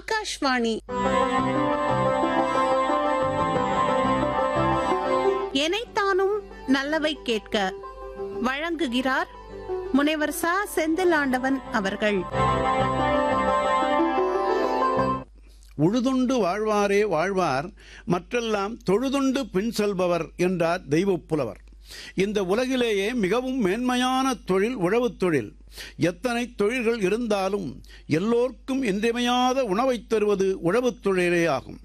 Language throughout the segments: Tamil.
ஆகாஷ்வாணி எனைத்தானும் நல்லவை கேட்க வழங்குகிறார் முனைவர் சா செந்திலாண்டவன் அவர்கள் உழுதுண்டு வாழ்வாரே வாழ்வார் மற்றெல்லாம் தொழுதுண்டு பின் செல்பவர் என்றார் தெய்வப் புலவர் இந்த உலகிலேயே மிகவும் மேன்மையான தொழில் உழவுத் தொழில் எத்தனை தொழில்கள் இருந்தாலும் எல்லோர்க்கும் இன்றியமையாத உணவைத் தருவது உழவுத் தொழிலே ஆகும்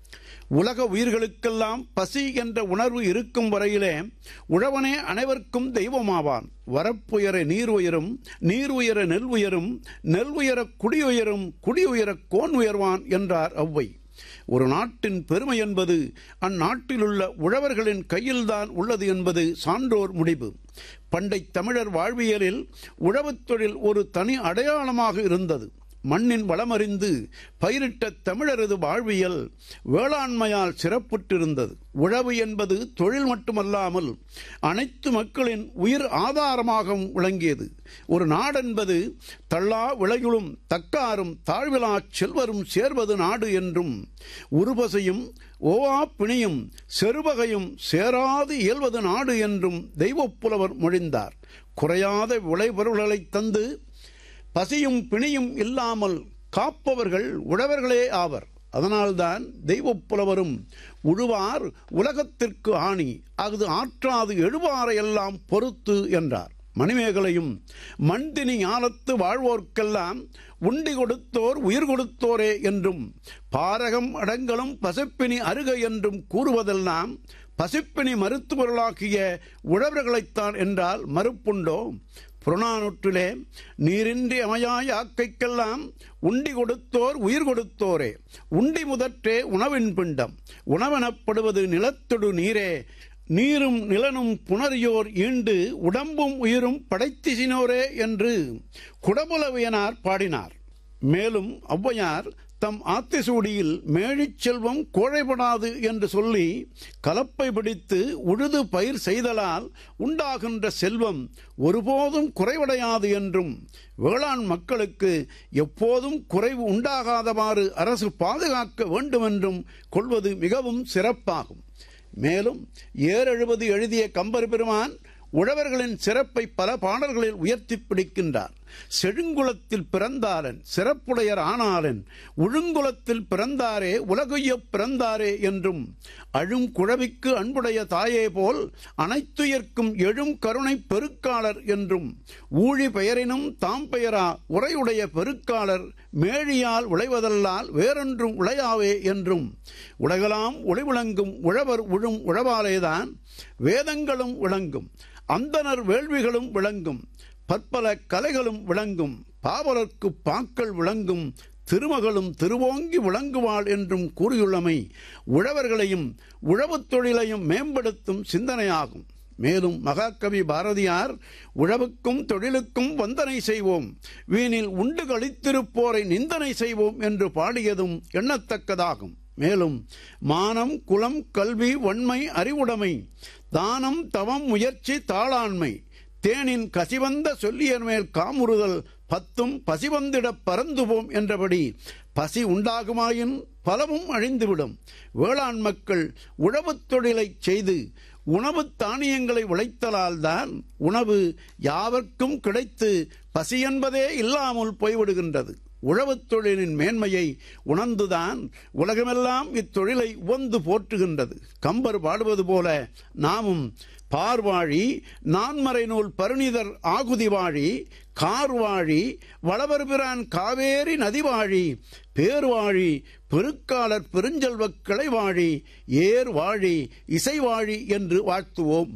உலக உயிர்களுக்கெல்லாம் பசி என்ற உணர்வு இருக்கும் வரையிலே உழவனே அனைவருக்கும் தெய்வமாவான் வரப்புயர நீர் உயரும் நீர் உயர நெல் உயரும் நெல் உயர குடி உயரும் குடி உயர கோன் உயர்வான் என்றார் ஔவை ஒரு நாட்டின் பெருமை என்பது அந்நாட்டிலுள்ள உழவர்களின் கையில்தான் உள்ளது என்பது சான்றோர் முடிவு பண்டை தமிழர் வாழ்வியலில் உழவுத் தொழில் ஒரு தனி அடையாளமாக இருந்தது மண்ணின் வளமறிந்து பயிரிட்ட தமிழரது வாழ்வியல் வேளாண்மையால் சிறப்புற்றிருந்தது உழவு என்பது தொழில் மட்டுமல்லாமல் அனைத்து மக்களின் உயிர் ஆதாரமாகவும் விளங்கியது ஒரு நாடென்பது தள்ளா விளையுளும் தக்காரும் தாழ்விலா செல்வரும் சேர்வது நாடு என்றும் உருபசையும் ஓவா பிணியும் செருவகையும் சேராது இயல்வது நாடு என்றும் தெய்வப்புலவர் மொழிந்தார் குறையாத விளைபொருள்களை தந்து பசியும் பிணியும் இல்லாமல் காப்பவர்கள் உழவர்களே ஆவர் அதனால்தான் தெய்வப் புலவரும் உழுவார் உலகத்திற்கு ஆணி அஃது ஆற்றாது எழுவாரை எல்லாம் பொறுத்து என்றார் மணிமேகலையும் மண்தினி ஞானத்து வாழ்வோர்க்கெல்லாம் உண்டி கொடுத்தோர் உயிர் கொடுத்தோரே என்றும் பாரகம் அடங்கலும் பசிப்பினி அருக என்றும் கூறுவதெல்லாம் பசிப்பினி மருத்துவர்களாகிய உழவர்களைத்தான் என்றால் மறுப்புண்டோ புறநானூற்றிலே நீரின்றி அமையாய் ஆக்கைக்கெல்லாம் உண்டி கொடுத்தோர் உயிர் கொடுத்தோரே உண்டி முதற்றே உணவின் பிண்டம் உணவெனப்படுவது நிலத்தொடு நீரே நீரும் நிலனும் புணரியோர் ஈண்டு உடம்பும் உயிரும் படைத்திசினோரே என்று குடமுலவியனார் பாடினார் மேலும் ஔவையார் தம் ஆத்திசூடியில் மேழிச் செல்வம் கோழைப்படாது என்று சொல்லி கலப்பை பிடித்து உழுது பயிர் செய்தலால் உண்டாகின்ற செல்வம் ஒருபோதும் குறைவடையாது என்றும் வேளாண் மக்களுக்கு எப்போதும் குறைவு உண்டாகாதவாறு அரசு பாதுகாக்க வேண்டுமென்றும் கொள்வது மிகவும் சிறப்பாகும் மேலும் ஏறெழுபது எழுதிய கம்பர் பெருமான் உழவர்களின் சிறப்பை பல பாடல்களில் உயர்த்தி பிடிக்கின்றார் செழுங்குளத்தில் பிறந்தாரன் சிறப்புடையர் ஆனாலன் உழுங்குலத்தில் பிறந்தாரே உலகுய்யப் பிறந்தாரே என்றும் அழும் குழவிக்கு அன்புடைய தாயே போல் அனைத்துயர்க்கும் எழும் கருணை பெருக்காளர் என்றும் ஊழி பெயரினும் தாம் பெயரா உரையுடைய பெருக்காளர் மேழியால் உழைவதல்லால் வேறொன்றும் உழையாவே என்றும் உலகலாம் ஒளி விளங்கும் உழவர் உழும் உழவாலேதான் வேதங்களும் விளங்கும் அந்தனர் வேள்விகளும் விளங்கும் பற்பல கலைகளும் விளங்கும் பாவலர்க்கு பாக்கள் விளங்கும் திருமகளும் திருவோங்கி விளங்குவாள் என்றும் கூறியுள்ளமை உழவர்களையும் உழவுத் தொழிலையும் மேம்படுத்தும் சிந்தனையாகும் மேலும் மகாகவி பாரதியார் உழவுக்கும் தொழிலுக்கும் வந்தனை செய்வோம் வீணில் உண்டு கழித்திருப்போரை நிந்தனை செய்வோம் என்று பாடியதும் எண்ணத்தக்கதாகும் மேலும் மானம் குலம் கல்வி வன்மை அறிவுடைமை தானம் தவம் முயற்சி தாளாண்மை தேனின் கசிவந்த சொல்லியர் மேல் காமுறுதல் பத்தும் பசிவந்திடப் பறந்துவோம் என்றபடி பசி உண்டாகுமாயின் பலவும் அழிந்துவிடும் வேளாண் மக்கள் உழவுத் தொழிலை செய்து உணவு தானியங்களை உழைத்தலால் தான் உணவு யாவர்க்கும் கிடைத்து பசி என்பதே இல்லாமல் போய்விடுகின்றது உழவுத் தொழிலின் மேன்மையை உணர்ந்துதான் உலகமெல்லாம் இத்தொழிலை உவந்து போற்றுகின்றது கம்பர் பாடுவது போல நாமும் பார்வாழி நான்மறை நூல் பருணிதர் ஆகுதி வாழி கார்வாழி வளவர்பிரான் காவேரி நதிவாழி பேர்வாழி பெருக்காளர் பெருஞ்செல்வக் கிளைவாழி ஏர் வாழி இசைவாழி என்று வாழ்த்துவோம்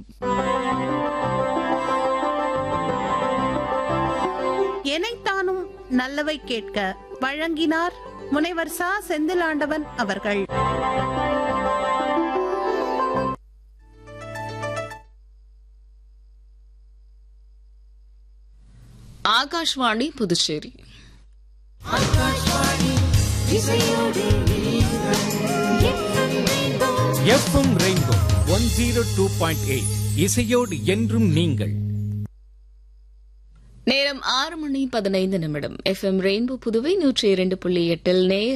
எனைத்தானும் நல்லவை கேட்க வழங்கினார் முனைவர் சா செந்திலாண்டவன் அவர்கள் Akashvani Puducherry FM rainbow one zero two point eight இசையோடு என்றும் நீங்கள் நேரம் ஆறு மணி பதினைந்து நிமிடம் எஃப்எம் ரெயின்போ புதுவை நூற்றி இரண்டு புள்ளி எட்டில் நேர்